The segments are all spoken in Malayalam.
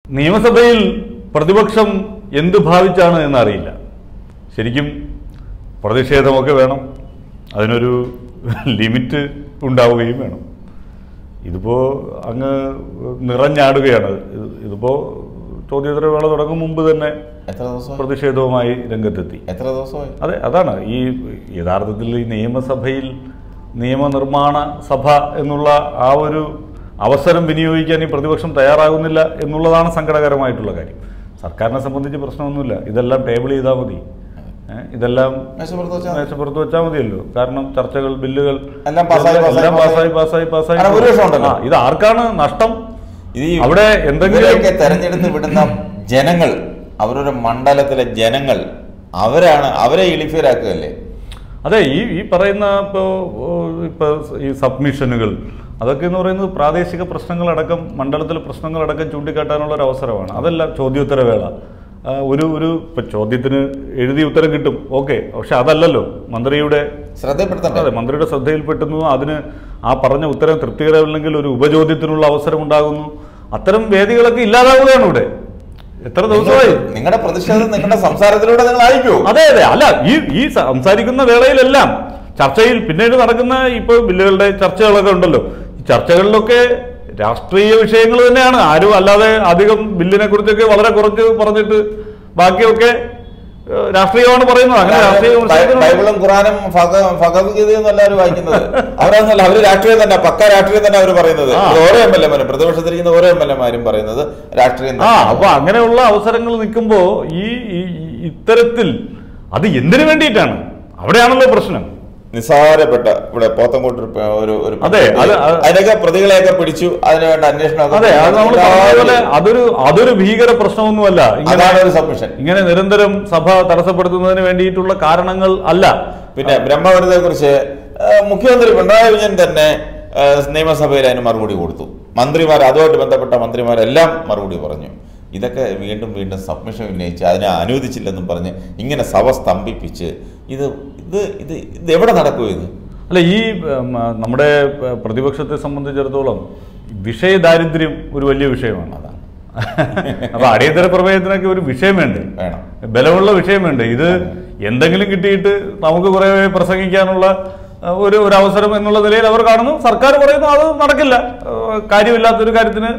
നിയമസഭയിൽ പ്രതിപക്ഷം എന്ത് ഭാവിച്ചാണ് എന്നറിയില്ല ശരിക്കും പ്രതിഷേധമൊക്കെ വേണം അതിനൊരു ലിമിറ്റ് ഉണ്ടാവുകയും വേണം ഇതിപ്പോ അങ്ങ് നിറഞ്ഞാടുകയാണ് ഇത് ഇതിപ്പോ ചോദ്യോത്തരവേള തുടങ്ങും മുമ്പ് തന്നെ എത്ര ദിവസമായി പ്രതിഷേധവുമായി രംഗത്തെത്തി എത്ര ദിവസമായി അതെ അതാണ് ഈ യഥാർത്ഥത്തിൽ ഈ നിയമസഭയിൽ നിയമനിർമ്മാണ സഭ എന്നുള്ള ആ ഒരു അവസരം വിനിയോഗിക്കാൻ ഈ പ്രതിപക്ഷം തയ്യാറാകുന്നില്ല എന്നുള്ളതാണ് സങ്കടകരമായിട്ടുള്ള കാര്യം സർക്കാരിനെ സംബന്ധിച്ച് പ്രശ്നമൊന്നുമില്ല ഇതെല്ലാം ടേബിൾ ചെയ്താൽ മതി ഏ, ഇതെല്ലാം മേശപ്പുറത്ത് വെച്ചാൽ മതി. മേശപ്പുറത്ത് വെച്ചാൽ മതിയല്ലോ കാരണം ചർച്ചകൾ ബില്ലുകൾ എല്ലാം പാസ്സായി, പാസ്സായി, എല്ലാം പാസ്സായി പാസ്സായി പാസ്സായി കാരണം ഭൂരിപക്ഷം ഉണ്ടല്ലോ. ആ, ഇത് ആർക്കാണ് നഷ്ടം ഇത് ഈ അവിടെ എന്തെങ്കിലും ഇവരെയൊക്കെ തെരഞ്ഞെടുത്ത് വിടുന്ന ജനങ്ങൾ അവരുടെ മണ്ഡലത്തിലെ ജനങ്ങൾ അവരാണ് അവരെ ഇളിഫിയരാക്കുകയല്ലേ അതെ ഈ ഈ പറയുന്ന ഇപ്പോൾ ഇപ്പോൾ ഈ സബ്മിഷനുകൾ അതൊക്കെ എന്ന് പറയുന്നത് പ്രാദേശിക പ്രശ്നങ്ങളടക്കം മണ്ഡലത്തിലെ പ്രശ്നങ്ങളടക്കം ചൂണ്ടിക്കാട്ടാനുള്ള ഒരു അവസരമാണ് അതല്ല ചോദ്യോത്തരവേള ആ, ഒരു ഒരു ഇപ്പം ചോദ്യത്തിന് എഴുതി ഉത്തരം കിട്ടും ഓക്കെ പക്ഷെ അതല്ലല്ലോ മന്ത്രിയുടെ ശ്രദ്ധപ്പെടുത്തണ്ടേ അതെ മന്ത്രിയുടെ ശ്രദ്ധയിൽപ്പെട്ടുന്നു അതിന് ആ പറഞ്ഞ ഉത്തരം തൃപ്തികരമല്ലെങ്കിൽ ഒരു ഉപചോദ്യത്തിനുള്ള അവസരം ഉണ്ടാകുന്നു അത്തരം വേദികളൊക്കെ ഇല്ലാതാവുകയാണ് ഇവിടെ എത്ര ദിവസമായി നിങ്ങളുടെ പ്രതിഷേധം നിങ്ങളുടെ സംസാരത്തിലൂടെ നിങ്ങൾ അയക്കൂ അതെ അതെ അല്ല ഈ ഈ സംസാരിക്കുന്ന വേളയിലെല്ലാം ചർച്ചയിൽ പിന്നീട് നടക്കുന്ന ഇപ്പോൾ ബില്ലുകളുടെ ചർച്ചകളൊക്കെ ഉണ്ടല്ലോ ഈ ചർച്ചകളിലൊക്കെ രാഷ്ട്രീയ വിഷയങ്ങൾ തന്നെയാണ് ആരും അല്ലാതെ അധികം ബില്ലിനെ കുറിച്ചൊക്കെ വളരെ കുറച്ച് പറഞ്ഞിട്ട് ബാക്കിയൊക്കെ ഏഹ്, രാഷ്ട്രീയമാണ് പറയുന്നത് അങ്ങനെ രാഷ്ട്രീയ ബൈ- വിഷയത്തിനുള്ള- ബൈബിളും ഖുറാനും ഭഗ- ഭഗവത്ഗീതയും ഒന്നും എല്ലാവരും വായിക്കുന്നത് അവരൊന്നല്ല അവര് രാഷ്ട്രീയം തന്നെ പക്ക രാഷ്ട്രീയം തന്നെ അവർ പറയുന്നത് ആ. ഇത് ഓരോ എം എൽ എമാരും പ്രതിപക്ഷത്തിരിക്കുന്ന ഓരോ എം എൽ എമാരും പറയുന്നത് രാഷ്ട്രീയം ആ തന്നെ അപ്പൊ അങ്ങനെയുള്ള അവസരങ്ങൾ നിൽക്കുമ്പോ ഈ ഈ- ഈ- ഇത്തരത്തിൽ അത് എന്തിനു വേണ്ടിയിട്ടാണ് അവിടെയാണല്ലോ പ്രശ്നം നിസ്സാരപ്പെട്ട ഇവിടെ പോത്തങ്കോട്ട് ഒരു പ- ഒരു ഒരു അതെ, അത് അത് അതിനൊക്കെ പ്രതികളെയൊക്കെ പിടിച്ചു അതിനു വേണ്ട അന്വേഷണം അതെ അത് നമ്മൾ പോലെ അതൊരു അതൊരു ഭീകര പ്രശ്നമൊന്നുമല്ല ഇങ്ങനെ അതാണ് ഒരു സബ്മിഷൻ ഇങ്ങനെ നിരന്തരം സഭ തടസ്സപ്പെടുത്തുന്നതിന് വേണ്ടിയിട്ടുള്ള കാരണങ്ങൾ അല്ല പിന്നെ ബ്രഹ്മപുരത്തെ കുറിച്ച് മുഖ്യമന്ത്രി പിണറായി വിജയൻ തന്നെ ആ, നിയമസഭയിൽ അതിന് മറുപടി കൊടുത്തു മന്ത്രിമാർ അതുമായിട്ട് ബന്ധപ്പെട്ട മന്ത്രിമാരെല്ലാം മറുപടി പറഞ്ഞു ഇതൊക്കെ വീണ്ടും വീണ്ടും സബ്മിഷൻ ഉന്നയിച്ച് അതിനെ അനുവദിച്ചില്ലെന്നും പറഞ്ഞ് ഇങ്ങനെ സഭ സ്തംഭിപ്പിച്ച് ഇത് ഇത് ഇത് ഇത് എവിടെ നടക്കും ഇത് അല്ല ഈ ഉം, നമ്മുടെ പ- പ്രതിപക്ഷത്തെ സംബന്ധിച്ചിടത്തോളം വിഷയദാരിദ്ര്യം ഒരു വലിയ വിഷയമാണ് അതാണ് അപ്പൊ അടിയന്തര പ്രമേയത്തിനൊക്കെ ഒരു വിഷയം വേണ്ടേ വേണം ബലമുള്ള വിഷയം വേണ്ടേ ഇത് എന്തെങ്കിലും കിട്ടിയിട്ട് നമുക്ക് കുറെ പ്രസംഗിക്കാനുള്ള അഹ്, ഒരു ഒരു അവസരം എന്നുള്ള നിലയിൽ അവർ കാണുന്നു സർക്കാർ പറയുന്നു അത് നടക്കില്ല അഹ്, കാര്യമില്ലാത്തൊരു കാര്യത്തിന്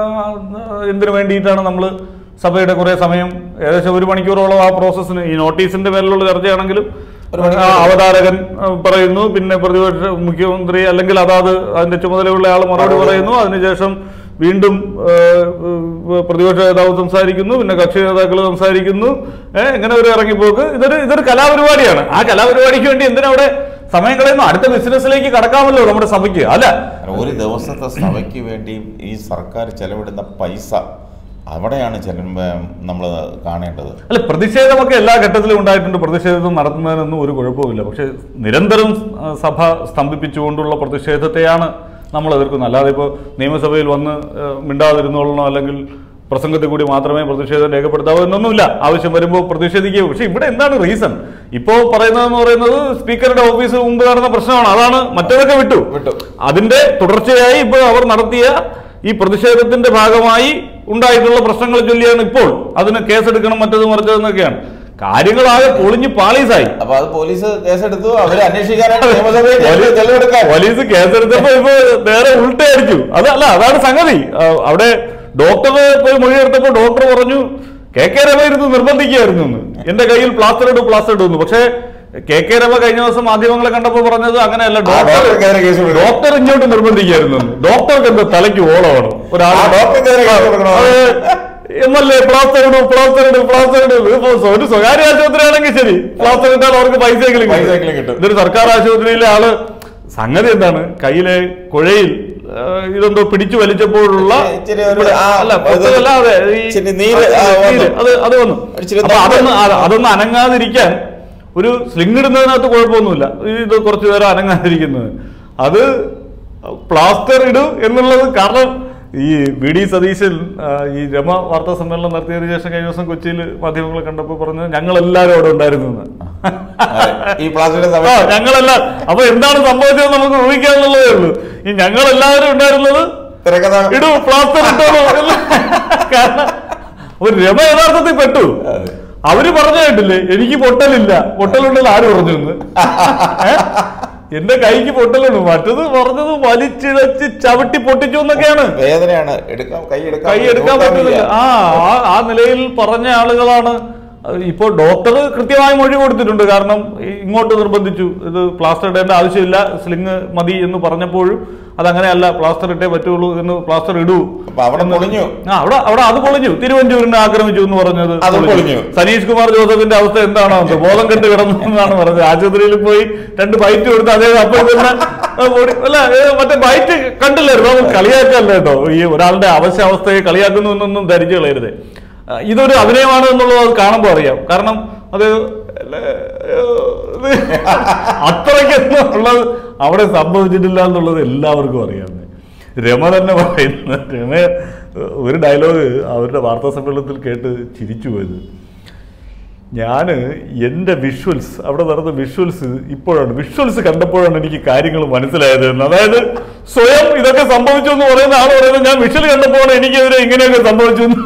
അഹ്, എന്തിനു വേണ്ടിയിട്ടാണ് നമ്മൾ സഭയുടെ കുറെ സമയം ഏകദേശം ഒരു മണിക്കൂറോളം ആ പ്രോസസ്സിന് ഈ നോട്ടീസിന്റെ പേരിലുള്ള ചർച്ചയാണെങ്കിലും ഒരു മണിക്കൂർ. ആ, അവതാരകൻ അഹ്, പറയുന്നു പിന്നെ പ്രതിപക്ഷ മുഖ്യമന്ത്രി അല്ലെങ്കിൽ അതാത് അതിന്റെ ചുമതലയുള്ള ആൾ മറുപടി പറയുന്നു അതിനുശേഷം വീണ്ടും ഏഹ്, ഏഹ്, പ്രതിപക്ഷ നേതാവ് സംസാരിക്കുന്നു പിന്നെ കക്ഷി നേതാക്കൾ സംസാരിക്കുന്നു ഏഹ്, ഇങ്ങനെ ഒരു ഇറങ്ങിപ്പോക്ക് ഇതൊരു ഇതൊരു കലാപരിപാടിയാണ് ആ കലാപരിപാടിക്ക് വേണ്ടി എന്തിനാ അവിടെ സമയം കളയുന്നു അടുത്ത ബിസിനസ്സിലേക്ക് കടക്കാമല്ലോ നമ്മുടെ സഭയ്ക്ക് അല്ല ഒരു ദിവസത്തെ സഭയ്ക്ക് വേണ്ടി ഈ സർക്കാർ ചെലവിടുന്ന പൈസ അവിടെയാണ് ചെല്ലുമ്പോൾ നമ്മൾ കാണേണ്ടത് അല്ല പ്രതിഷേധമൊക്കെ എല്ലാ ഘട്ടത്തിലും ഉണ്ടായിട്ടുണ്ട് പ്രതിഷേധം നടത്തുന്നതിനൊന്നും ഒരു കുഴപ്പമില്ല പക്ഷേ നിരന്തരം ആ, സഭ സ്തംഭിപ്പിച്ചുകൊണ്ടുള്ള പ്രതിഷേധത്തെയാണ് നമ്മൾ എതിർക്കുന്നത് അല്ലാതെ ഇപ്പോൾ നിയമസഭയിൽ വന്ന് ആ, മിണ്ടാതിരുന്നോളണോ അല്ലെങ്കിൽ പ്രസംഗത്തിൽ കൂടി മാത്രമേ പ്രതിഷേധം രേഖപ്പെടുത്താവൂ എന്നൊന്നുമില്ല ആവശ്യം വരുമ്പോൾ പ്രതിഷേധിക്കുക പക്ഷേ ഇവിടെ എന്താണ് റീസൺ ഇപ്പോൾ പറയുന്നതെന്ന് പറയുന്നത് സ്പീക്കറുടെ ഓഫീസിന് മുമ്പ് നടന്ന പ്രശ്നമാണ് അതാണ് മറ്റേതൊക്കെ വിട്ടു വിട്ടു. അതിന്റെ തുടർച്ചയായി ഇപ്പോൾ അവർ നടത്തിയ ഈ പ്രതിഷേധത്തിന്റെ ഭാഗമായി ഉണ്ടായിട്ടുള്ള പ്രശ്നങ്ങൾ ചൊല്ലിയാണ് ഇപ്പോൾ അതിന് കേസെടുക്കണം മറ്റത് മറിച്ചതെന്നൊക്കെയാണ് കാര്യങ്ങളാകെ പൊളിഞ്ഞ് പാളീസായി അപ്പൊ അത് പോലീസ് കേസെടുത്തു അവര് അന്വേഷിക്കാനായിട്ട് നിയമസഭയിൽ ചെലവ്- ചെലവെടുക്കാൻ പോലീസ് കേസെടുത്തപ്പോ ഇപ്പൊ നേരെ ഉൾട്ടയടിച്ചു അതല്ല അതാണ് സംഗതി ആ, അവിടെ ഡോക്ടറെ പോയി മൊഴിയെടുത്തപ്പോ ഡോക്ടർ പറഞ്ഞു കെ കെ രമ ഇരുന്ന് നിർബന്ധിക്കുകയായിരുന്നു എന്ന് എന്റെ കയ്യിൽ പ്ലാസ്റ്റർ ഇടും പ്ലാസ്റ്റർ ഇടുന്നു പക്ഷേ കെ കെ രമ കഴിഞ്ഞ ദിവസം മാധ്യമങ്ങളെ കണ്ടപ്പോ പറഞ്ഞത് അങ്ങനെയല്ല ഡോക്ടർ ഡോക്ടർക്കെതിരെ കേസ് കൊടുക്കണം. ഡോക്ടർ ഇങ്ങോട്ട് നിർബന്ധിക്കായിരുന്നു എന്ന്. ഡോക്ടർക്ക് എന്താ തലയ്ക്ക് ഓളമാണ് ഒരാൾ ആ ഡോക്ടർക്കെതിരെ കേസ് കൊടുക്കണോ? എന്നല്ലേ പ്ലാസ്റ്റർ ഇടും പ്ലാസ്റ്റർ ഇടും പ്ലാസ്റ്റർ ഇടും ഇപ്പൊ ഒരു സ്വകാര്യ ആശുപത്രി ആണെങ്കിൽ ശരി പ്ലാസ്റ്റർ ഇട്ടാൽ അവർക്ക് പൈസയെങ്കിലും കിട്ടും. പൈസയെങ്കിലും കിട്ടും. ഇതൊരു സർക്കാർ ആശുപത്രിയിലെ ആള് സംഗതി എന്താണ് കയ്യിലെ കുഴയിൽ ആ, ഇതെന്തോ പിടിച്ചു വലിച്ചപ്പോഴുള്ള ഇച്ചിരി ഒരു ആ, അല്ല ഇത് പൊട്ടലല്ല, അതെ, ഈ- ഇച്ചിരി നീര്, ആ, നീര്, വന്നു. അത് അത് വന്നു ഇച്ചിരി അപ്പൊ നീര്. അതൊന്ന് അത് അതൊന്ന് അനങ്ങാതിരിക്കാൻ ഒരു സ്ലിംഗ് ഇടുന്നതിനകത്ത് കുഴപ്പമൊന്നുമില്ല ഇത് കുറച്ചു നേരം അനങ്ങാതിരിക്കുന്നത് അത് പ്ലാസ്റ്റർ ഇടൂ എന്നുള്ളത് കാരണം ഈ വി ഡി സതീശൻ ആ, ഈ രമ വാർത്താ സമ്മേളനം നടത്തിയതിനു ശേഷം കഴിഞ്ഞ ദിവസം കൊച്ചിയിൽ മാധ്യമങ്ങളെ കണ്ടപ്പോൾ പറഞ്ഞത് ഞങ്ങൾ എല്ലാവരും അവിടെ ഉണ്ടായിരുന്നു എന്ന്. അതെ. ഈ പ്ലാസ്റ്റിക്കിന്റെ ആ, സമയത്ത് ഞങ്ങളെല്ലാം അപ്പൊ എന്താണ് സംഭവിച്ചത് നമുക്ക് ഊഹിക്കാന്നുള്ളതേ ഉള്ളൂ ഈ ഞങ്ങൾ എല്ലാവരും ഉണ്ടായിരുന്നത് തിരക്കഥ ഇടൂ പ്ലാസ്റ്റർ ഇട്ടോളൂ എന്ന്. കാരണം ഒരു രമ യഥാർത്ഥത്തിൽ പെട്ടു അതെ. അവര് പറഞ്ഞു കേട്ടില്ലേ എനിക്ക് പൊട്ടലില്ല പൊട്ടലുണ്ടെന്ന് ആര് പറഞ്ഞു എന്ന് ഏ? എന്റെ കൈക്ക് പൊട്ടലുണ്ട് മറ്റത് പറഞ്ഞത് വലിച്ചിഴച്ച് ചവിട്ടി പൊട്ടിച്ചു എന്നൊക്കെയാണ് വേദനയാണ് എടുക്കാൻ കൈ എടുക്കാൻ കൈ എടുക്കാൻ പറ്റുന്നില്ല ആ ആ- ആ നിലയിൽ പറഞ്ഞ ആളുകളാണ് ഇപ്പോൾ ഡോക്ടർ കൃത്യമായി മൊഴി കൊടുത്തിട്ടുണ്ട് കാരണം ഈ- ഇങ്ങോട്ട് നിർബന്ധിച്ചു ഇത് പ്ലാസ്റ്റർ ഇടേണ്ട ആവശ്യമില്ല സ്ലിങ് മതി എന്ന് പറഞ്ഞപ്പോഴും അതങ്ങനെയല്ല പ്ലാസ്റ്റർ ഇട്ടേ പറ്റുള്ളൂ എന്ന് പ്ലാസ്റ്റർ ഇടൂ അപ്പൊ അവിടെ പൊളിഞ്ഞു ആ അവിടെ അവിടെ അത് പൊളിഞ്ഞു തിരുവഞ്ചൂരിനെ ആക്രമിച്ചു എന്ന് പറഞ്ഞത് അത് പൊളിഞ്ഞു. സനീഷ് കുമാർ ജോസഫിന്റെ അവസ്ഥ എന്താണോ അത് ബോധം കെട്ട് കിടന്നു എന്നാണ് പറഞ്ഞത് ആശുപത്രിയിൽ പോയി രണ്ട് ബൈറ്റ് കൊടുത്ത് അദ്ദേഹം അപ്പോൾ തന്നെ ആ, ഓടി- അല്ല ഏ, മറ്റേ ബൈറ്റ് കണ്ടില്ലായിരുന്നു അത് കളിയാക്കല്ല കേട്ടോ ഈ ഒരാളുടെ അവശ്യാവസ്ഥയെ കളിയാക്കുന്നു എന്നൊന്നും ധരിച്ചു കളയരുത് ആ, ഇതൊരു അഭിനയമാണ് എന്നുള്ളത് അത് കാണുമ്പോൾ അറിയാം കാരണം അത് അത്രയ്ക്കൊന്നും ഉള്ളത് അവിടെ സംഭവിച്ചിട്ടില്ല എന്നുള്ളത് എല്ലാവർക്കും അറിയാം രമ തന്നെ പറയുന്നത് രമ ഒരു ഡയലോഗ് അവരുടെ വാർത്താ സമ്മേളനത്തിൽ കേട്ട് ചിരിച്ചു പോയത് ഞാൻ എൻ്റെ വിഷ്വൽസ് അവിടെ നടന്ന വിഷ്വൽസ് ഇപ്പോഴാണ് വിഷ്വൽസ് കണ്ടപ്പോഴാണ് എനിക്ക് കാര്യങ്ങൾ മനസ്സിലായത് എന്ന് അതായത് സ്വയം ഇതൊക്കെ സംഭവിച്ചു എന്ന് പറയുന്ന ആൾ പറയുന്നത് ഞാൻ വിഷ്വൽ കണ്ടപ്പോഴാണ് എനിക്കെതിരെ ഇങ്ങനെയൊക്കെ സംഭവിച്ചു എന്ന്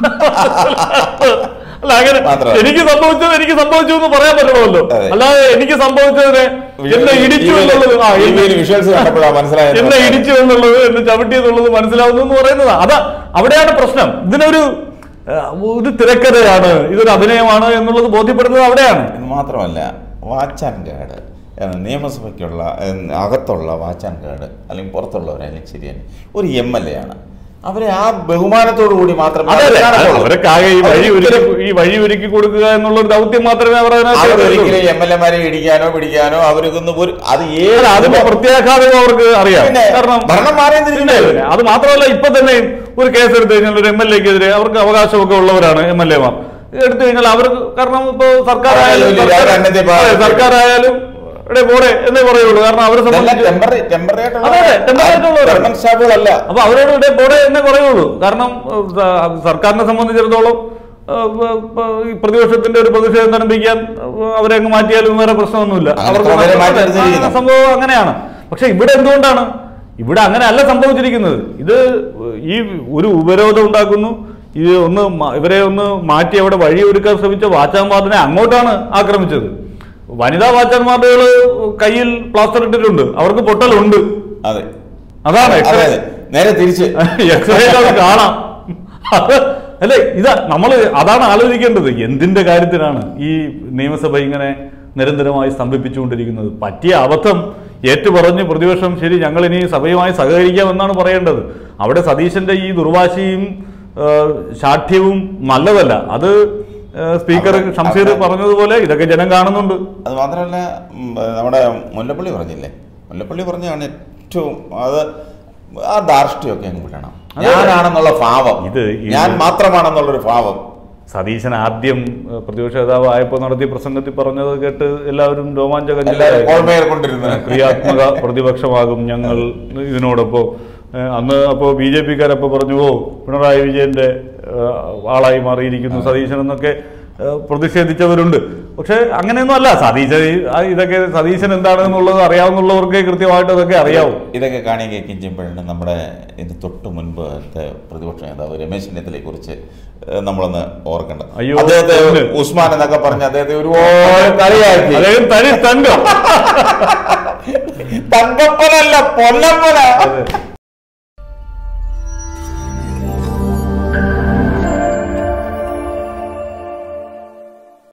അല്ല അങ്ങനെ മാത്രമല്ല. എനിക്ക് സംഭവിച്ചത് എനിക്ക് സംഭവിച്ചു എന്ന് പറയാൻ പറ്റണമല്ലോ അതെ. അല്ലാതെ എനിക്ക് സംഭവിച്ചതിനെ എന്നെ ഇടിച്ചു എന്നുള്ളത് ആ എന്നെ- വിഷ്വൽസ് കണ്ടപ്പോഴാണ് മനസ്സിലായത് എന്നെ ഇടിച്ചു എന്നുള്ളത് എന്നെ ചവിട്ടി എന്നുള്ളത് മനസ്സിലാവുന്നു എന്ന് പറയുന്നത് അതാ അവിടെയാണ് പ്രശ്നം ഇതിനൊരു ആ, ഒരു തിരക്കഥയാണ് ഇതൊരു അഭിനയമാണ് എന്നുള്ളത് ബോധ്യപ്പെടുന്നത് അവിടെയാണ് ഇത് മാത്രമല്ല വാച്ച് ആൻഡ് ഗാർഡ് ഏഹ് നിയമസഭയ്ക്കുള്ള ഏഹ് അകത്തുള്ള വാച്ച് ആൻഡ് ഗാർഡ് അല്ലെങ്കിൽ പുറത്തുള്ളവരായാലും ശരിയാണ് ഒരു എം എൽ എ ആണ് അവരെ ആ ബഹുമാനത്തോടു കൂടി മാത്രമേ അതെ അതെ കാണുള്ളൂ. അവരൊക്കെ ആകെ ഈ വഴി ഒരുക്കി അവരൊരിക്കലും- ഈ വഴി ഒരുക്കി കൊടുക്കുക എന്നുള്ള ഒരു ദൗത്യം മാത്രമേ അവർ അതിനകത്ത് അവരൊരിക്കലും ചെയ്തിട്ടുള്ളൂ. എം എൽ എമാരെ ഇടിക്കാനോ പിടിക്കാനോ അവർക്കൊന്നും ഒരു അത് ഏത് അല്ല, അതിന്റെ പ്രത്യാഘാതം അവർക്ക് അറിയാം പിന്നെ കാരണം ഭരണം മാറിയും തിരിഞ്ഞില്ലേ? പിന്നെ അത് മാത്രമല്ല ഇപ്പൊ തന്നെ ഒരു കേസ് എടുത്തു കഴിഞ്ഞാൽ ഒരു എം എൽ എക്കെതിരെ അവർക്ക് അവകാശമൊക്കെ ഉള്ളവരാണ് എം എൽ എമാർ എടുത്തു കഴിഞ്ഞാൽ അവർക്ക് കാരണം ഇപ്പൊ സർക്കാർ ആയാലും അവരെ വലിയ രാജാന്നത്തെ അതെ, സർക്കാർ ആയാലും ഇവിടെ പോടെ എന്നേ പറയുള്ളൂ കാരണം അവരെ ഇതെല്ലാം സംബന്ധിച്ച് ടെമ്പററി ടെമ്പററി ആയിട്ടുള്ള അതെ, അതെ, temporary ആയിട്ടുള്ളവരാണ്. ഗവൺമെന്റ് സ്റ്റാഫുകളല്ല അപ്പൊ അവരോട് ഇവിടെ പോടെ എന്നേ പറയുള്ളൂ കാരണം ഏഹ്, സ- സർക്കാരിനെ സംബന്ധിച്ചിടത്തോളം ഏഹ്, പ- പ- ഈ പ്രതിപക്ഷത്തിന്റെ ഒരു പ്രതിഷേധം തരംഭിക്കാൻ ഏഹ്, അവരെ അങ്ങ് മാറ്റിയാലും വേറെ പ്രശ്നമൊന്നുമില്ല അങ്ങനെ അവർക്ക് അവരെ മാറ്റി ആ, നിർത്തിയിരിക്കുന്നു. സംഭവം അങ്ങനെയാണ് പക്ഷെ ഇവിടെ എന്തുകൊണ്ടാണ് ഇവിടെ അങ്ങനെ അല്ല സംഭവിച്ചിരിക്കുന്നത് ഇത് ഈ ഒരു ഉപരോധം ഉണ്ടാക്കുന്നു ഇത് ഒന്ന് മ- ഇവരെ ഒന്ന് മാറ്റി അവിടെ വഴി ഒരുക്കാൻ ശ്രമിച്ച വാച്ചാന്മാർഡിനെ അങ്ങോട്ടാണ് ആക്രമിച്ചത് വനിതാ വാച്ചാന്മാർഡുകള് കയ്യിൽ പ്ലാസ്റ്റർ ഇട്ടിട്ടുണ്ട് അവർക്ക് പൊട്ടലുണ്ട് അതെ അതാണ് അതെ എക്സ്റേ അതെ നേരെ തിരിച്ച് എക്സ്റേയിൽ അത് കാണാം അത് അല്ലേ ഇതാ നമ്മൾ അതാണ് ആലോചിക്കേണ്ടത് എന്തിന്റെ കാര്യത്തിനാണ് ഈ നിയമസഭ ഇങ്ങനെ നിരന്തരമായി സ്തംഭിപ്പിച്ചുകൊണ്ടിരിക്കുന്നത് പറ്റിയ അബദ്ധം ഏറ്റുപറഞ്ഞ് പ്രതിപക്ഷം ശരി ഞങ്ങൾ ഇനി സഭയുമായി സഹകരിക്കാമെന്നാണ് പറയേണ്ടത് അവിടെ സതീശന്റെ ഈ ദുർവാശിയും ആ, ശാഠ്യവും നല്ലതല്ല അത് ആ, സ്പീക്കർ അവിടെ- ഷംസീർ അവിടെ- പറഞ്ഞതുപോലെ ഇതൊക്കെ ജനം കാണുന്നുണ്ട് അത് മാത്രമല്ല ഉം, നമ്മുടെ മുല്ലപ്പള്ളി പറഞ്ഞില്ലേ മുല്ലപ്പള്ളി പറഞ്ഞാണ് ഏറ്റവും അത് ആ ധാർഷ്ട്യമൊക്കെ അങ്ങ് വിടണം അതെ. ഞാനാണെന്നുള്ള ഭാവം ഇത് ഈ- ഞാൻ മാത്രമാണെന്നുള്ളൊരു ഭാവം സതീശൻ ആദ്യം ആ, പ്രതിപക്ഷ നേതാവ് ആയപ്പോൾ നടത്തിയ പ്രസംഗത്തിൽ പറഞ്ഞത് കേട്ട് എല്ലാവരും എല്ലാവരും രോമാഞ്ചകഞ്ചിതരായി. ഓർമ്മയിൽ കൊണ്ടിരുന്നത് ക്രിയാത്മക പ്രതിപക്ഷമാകും ഞങ്ങൾ ഇതിനോടൊപ്പം ഏഹ് അന്ന് അപ്പോൾ ബി ജെ പിക്കാരപ്പോൾ പറഞ്ഞു ഓ പിണറായി വിജയന്റെ ഏഹ് ആളായി മാറിയിരിക്കുന്നു സതീശൻ എന്നൊക്കെ ഏഹ് പ്രതിഷേധിച്ചവരുണ്ട് പക്ഷെ അങ്ങനെയൊന്നും അല്ല സതീശൻ ഈ- ആ ഇതൊക്കെ സതീശൻ എന്താണെന്നുള്ളത് അറിയാവുന്നവർക്ക് കൃത്യമായിട്ട് അതൊക്കെ അറിയാവും ഇതൊക്കെ കാണി കേൾക്കുകയും ചെയ്യുമ്പോഴാണ് നമ്മുടെ ഇതിന് തൊട്ട് മുൻപത്തെ പ്രതിപക്ഷ നേതാവ് രമേശ് ചെന്നിത്തലയെ കുറിച്ച് നമ്മളൊന്ന് ഓർക്കേണ്ടത് അയ്യോ, അദ്ദേഹത്തെ ഒന്ന്. ഉസ്മാൻ എന്നൊക്കെ പറഞ്ഞ് അദ്ദേഹത്തെ ഒരുപാട് കളിയാക്കി അദ്ദേഹം തനി തങ്കം തങ്കപ്പനല്ല പൊന്നപ്പന അതെ.